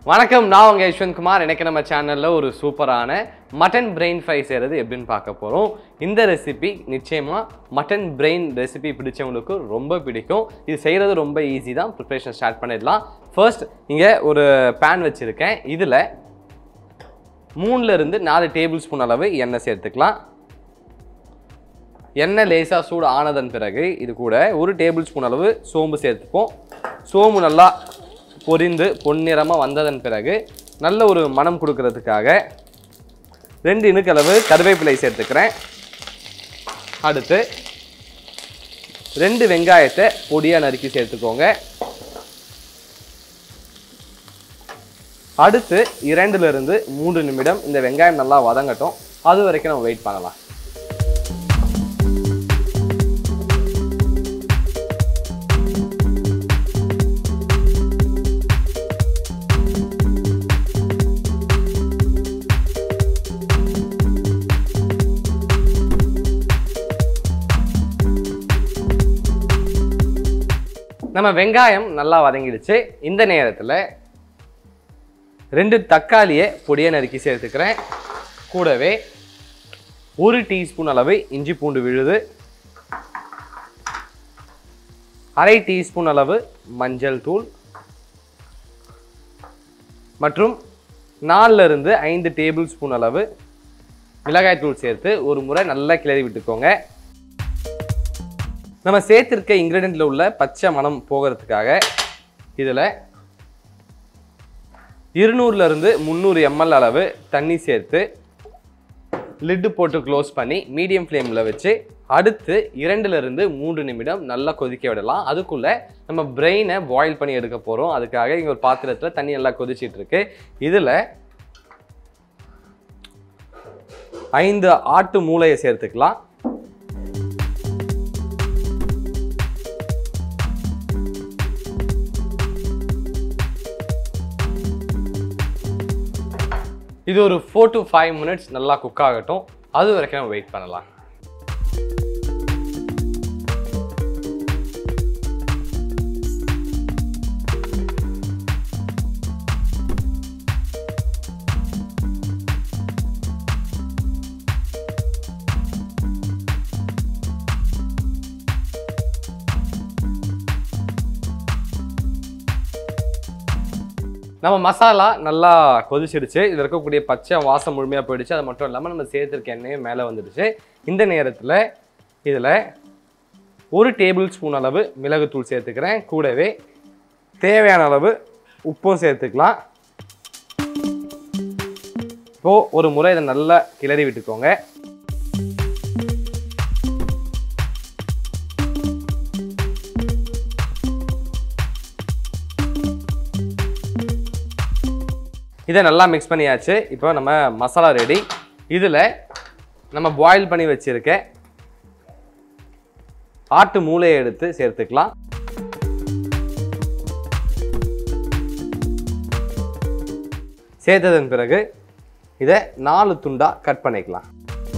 வணக்கம் நான் உங்க யஷ்வந்த் குமார் எனக்கு நம்ம சேனல்ல ஒரு சூப்பரான மட்டன் பிரெயின் ஃப்ரை செய்கிறது எப்படின்னு பார்க்க போகிறோம் இந்த ரெசிபி நிச்சயமா மட்டன் பிரெயின் ரெசிபி பிடிச்சவங்களுக்கு ரொம்ப பிடிக்கும் இது செய்கிறது ரொம்ப ஈஸி தான் ப்ரிப்ரேஷன் ஸ்டார்ட் பண்ணிடலாம் ஃபர்ஸ்ட் இங்கே ஒரு பேன் வச்சுருக்கேன் இதில் மூணுல இருந்து நாலு டேபிள் ஸ்பூன் அளவு எண்ணெய் சேர்த்துக்கலாம் எண்ணெய் லேசாக சூடு ஆனதன் பிறகு இது கூட ஒரு டேபிள் ஸ்பூன் அளவு சோம்பு சேர்த்துப்போம் சோம்பு நல்லா பொரிந்து பொன்னிறமாக வந்ததன் பிறகு நல்ல ஒரு மனம் கொடுக்கறதுக்காக ரெண்டு இனுக்களவு கருவேப்பிலை சேர்த்துக்கிறேன் அடுத்து ரெண்டு வெங்காயத்தை பொடியாக நறுக்கி சேர்த்துக்கோங்க அடுத்து இரண்டுல இருந்து மூன்று நிமிடம் இந்த வெங்காயம் நல்லா வதங்கட்டும் அது வரைக்கும் நம்ம வெயிட் பண்ணலாம் நம்ம வெங்காயம் நல்லா வதங்கிடுச்சு இந்த நேரத்தில் ரெண்டு தக்காளியை பொடியை நறுக்கி சேர்த்துக்கிறேன் கூடவே ஒரு டீஸ்பூன் அளவு இஞ்சி பூண்டு விழுது அரை டீஸ்பூன் அளவு மஞ்சள் தூள் மற்றும் நாலுல இருந்து ஐந்து டேபிள் ஸ்பூன் அளவு மிளகாய் தூள் சேர்த்து ஒரு முறை நல்லா கிளறி விட்டுக்கோங்க நம்ம சேர்த்திருக்க இன்க்ரீடியண்ட்டில் உள்ள பச்சை மணம் போகிறதுக்காக இதில் இருநூறுல இருந்து முந்நூறு எம்எல் அளவு தண்ணி சேர்த்து லிட்டு போட்டு க்ளோஸ் பண்ணி மீடியம் ஃப்ளேமில் வச்சு அடுத்து இரண்டுல இருந்து மூன்று நிமிடம் நல்லா கொதிக்க விடலாம் அதுக்குள்ள நம்ம பிரெயினை பாயில் பண்ணி எடுக்க போகிறோம் அதுக்காக இங்கே ஒரு பாத்திரத்தில் தண்ணி நல்லா கொதிச்சிட்டு இருக்கு இதில் ஐந்து ஆட்டு மூளையை சேர்த்துக்கலாம் இது ஒரு ஃபோர் டு ஃபைவ் மினிட்ஸ் நல்லா குக் ஆகட்டும் அது வரைக்கும் நம்ம வெயிட் பண்ணலாம் நம்ம மசாலா நல்லா கொதிச்சிடுச்சு இதில் இருக்கக்கூடிய பச்சை வாசம் முழுமையாக போயிடுச்சு அது மட்டும் இல்லாமல் நம்ம சேர்த்துருக்க எண்ணெயும் மேலே வந்துடுச்சு இந்த நேரத்தில் இதில் ஒரு டேபிள் ஸ்பூன் அளவு மிளகுத்தூள் சேர்த்துக்கிறேன் கூடவே தேவையான அளவு உப்பும் சேர்த்துக்கலாம் இப்போது ஒரு முறை இதை நல்லா கிளறி விட்டுக்கோங்க இதை நல்லா மிக்ஸ் பண்ணியாச்சு இப்போ நம்ம மசாலா ரெடி இதில் நம்ம பாயில் பண்ணி வச்சிருக்க ஆட்டு மூளையை எடுத்து சேர்த்துக்கலாம் சேர்த்ததன் பிறகு இதை நாலு துண்டா கட் பண்ணிக்கலாம்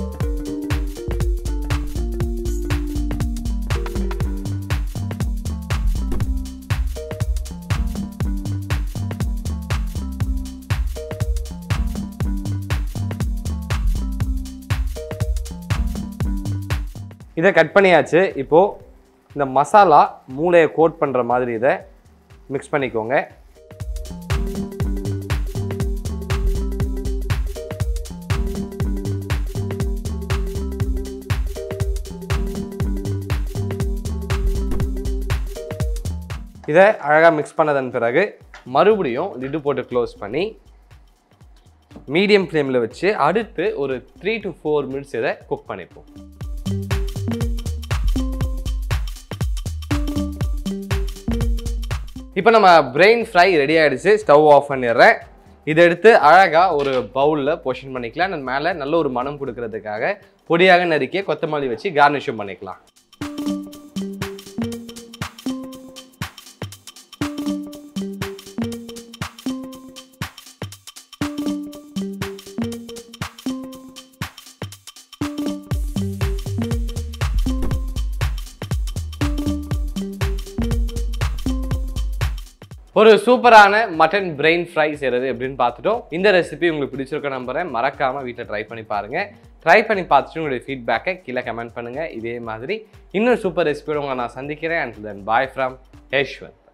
இதை கட் பண்ணியாச்சு இப்போது இந்த மசாலா மூளையை கோட் பண்ணுற மாதிரி இதை மிக்ஸ் பண்ணிக்கோங்க இதை அழகாக மிக்ஸ் பண்ணதன் பிறகு மறுபடியும் லிட்டு போட்டு க்ளோஸ் பண்ணி மீடியம் ஃப்ளேமில் வச்சு அடுத்து ஒரு த்ரீ டு ஃபோர் மினிட்ஸ் இதை குக் பண்ணிப்போம் இப்போ நம்ம பிரெயின் ஃப்ரை ரெடி ஆயிடுச்சு ஸ்டவ் ஆஃப் பண்ணிடுறேன் இதை எடுத்து அழகாக ஒரு பவுலில் பொஷன் பண்ணிக்கலாம் அது மேலே நல்ல ஒரு மனம் கொடுக்கறதுக்காக பொடியாக நறுக்கிய கொத்தமல்லி வச்சு கார்னிஷும் பண்ணிக்கலாம் ஒரு சூப்பரான மட்டன் பிரெயின் ஃப்ரை செய்கிறது எப்படின்னு பார்த்துட்டோம் இந்த ரெசிபி உங்களுக்கு பிடிச்சிருக்க நம்புறேன் மறக்காமல் வீட்டில் ட்ரை பண்ணி பாருங்கள் ட்ரை பண்ணி பார்த்துட்டு உங்களுடைய ஃபீட்பேக்கை கீழே கமெண்ட் பண்ணுங்கள் இதே மாதிரி இன்னும் சூப்பர் ரெசிபியோட உங்களை நான் சந்திக்கிறேன் and then bye from Yashwant